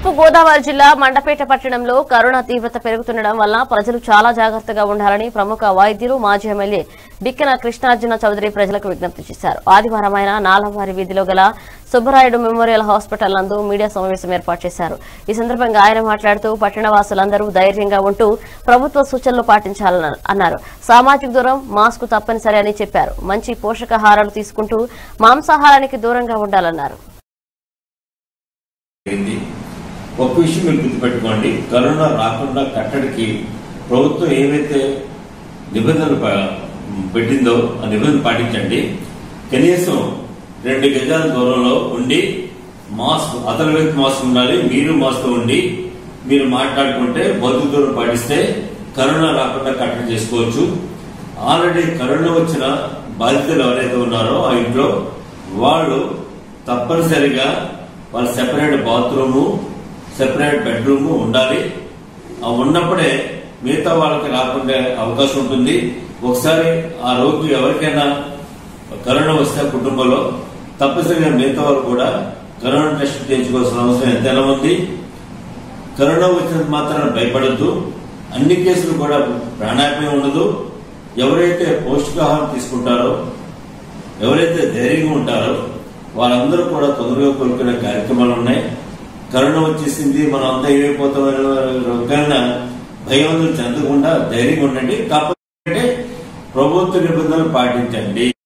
తూర్పు గోదావరి జిల్లా మండపేట పట్టణంలో కరోనా తీవ్రత పెరుగుతుండడం వల్ల ప్రజలు చాలా జాగ్రత్తగా ఉండాలని ప్రముఖ వైద్యులు మాజీ ఎమ్మెల్యే బిక్కన కృష్ణార్జున చౌదరి ప్రజలకు విజ్ఞప్తి చేశారు ఆదివారం ఆయన నాలవారి వీధిలో గల సుబ్బరాయుడు మెమోరియల్ హాస్పిటల్ నందు మీడియా సమావేశం ఏర్పాటు చేశారు ఈ సందర్భంగా ఆయన మాట్లాడుతూ పట్టణ వాసులందరూ ధైర్యంగా ఉంటూ ప్రభుత్వ సూచనలు పాటించాలని అన్నారు సామాజిక దూరం మాస్క్ తప్పనిసరి అని చెప్పారు మంచి పోషకాహారాలు తీసుకుంటూ మాంసాహారానికి దూరంగా ఉండాలన్నారు అయింది ఒక విషయం మీరు గుర్తుపెట్టుకోండి కరోనా రాకుండా కట్టడికి ప్రభుత్వం ఏవైతే నిబంధనలు ప- పెట్టిందో ఆ నిబంధనలు పాటించండి కనీసం రెండు గజాల దూరంలో ఉండి మాస్క్ అతని వ్యక్తి మాస్క్ ఉండాలి మీరు మాస్క్ ఉండి మీరు మాట్లాడుకుంటే భౌతిక దూరం పాటిస్తే కరోనా రాకుండా కట్టడి చేసుకోవచ్చు ఆల్రెడీ కరోనా వచ్చిన బాధితులు ఎవరైతే ఉన్నారో ఆ ఇంట్లో వాళ్ళు తప్పనిసరిగా వాళ్ళ సెపరేట్ బాత్రూము సెపరేట్ బెడ్రూమ్ ఉండాలి ఆ ఉన్నప్పుడే మిగతా వాళ్ళకి రాకుండా అవకాశం ఉంటుంది ఒకసారి ఆ రోగి ఎవరికైనా కరోనా వస్తే కుటుంబంలో తప్పనిసరిగా మిగతా వాళ్ళు కూడా కరోనా టెస్ట్ చేయించుకోవాల్సిన అవసరం ఎంతైనా ఉంది కరోనా వచ్చినంత మాత్రాన భయపడద్దు అన్ని కేసులు కూడా ప్రాణాపాయం ఉండదు ఎవరైతే పౌష్టికాహారం తీసుకుంటారో ఎవరైతే ధైర్యంగా ఉంటారో వాళ్ళందరూ కూడా తొందరగా కోలుకునే కార్యక్రమాలు ఉన్నాయి కరోనా వచ్చేసింది మనం అంతా ఏమైపోతామని రోగాన భయం చెందకుండా ధైర్యంగా ఉండండి కాకపోతే ప్రభుత్వ నిబంధనలు పాటించండి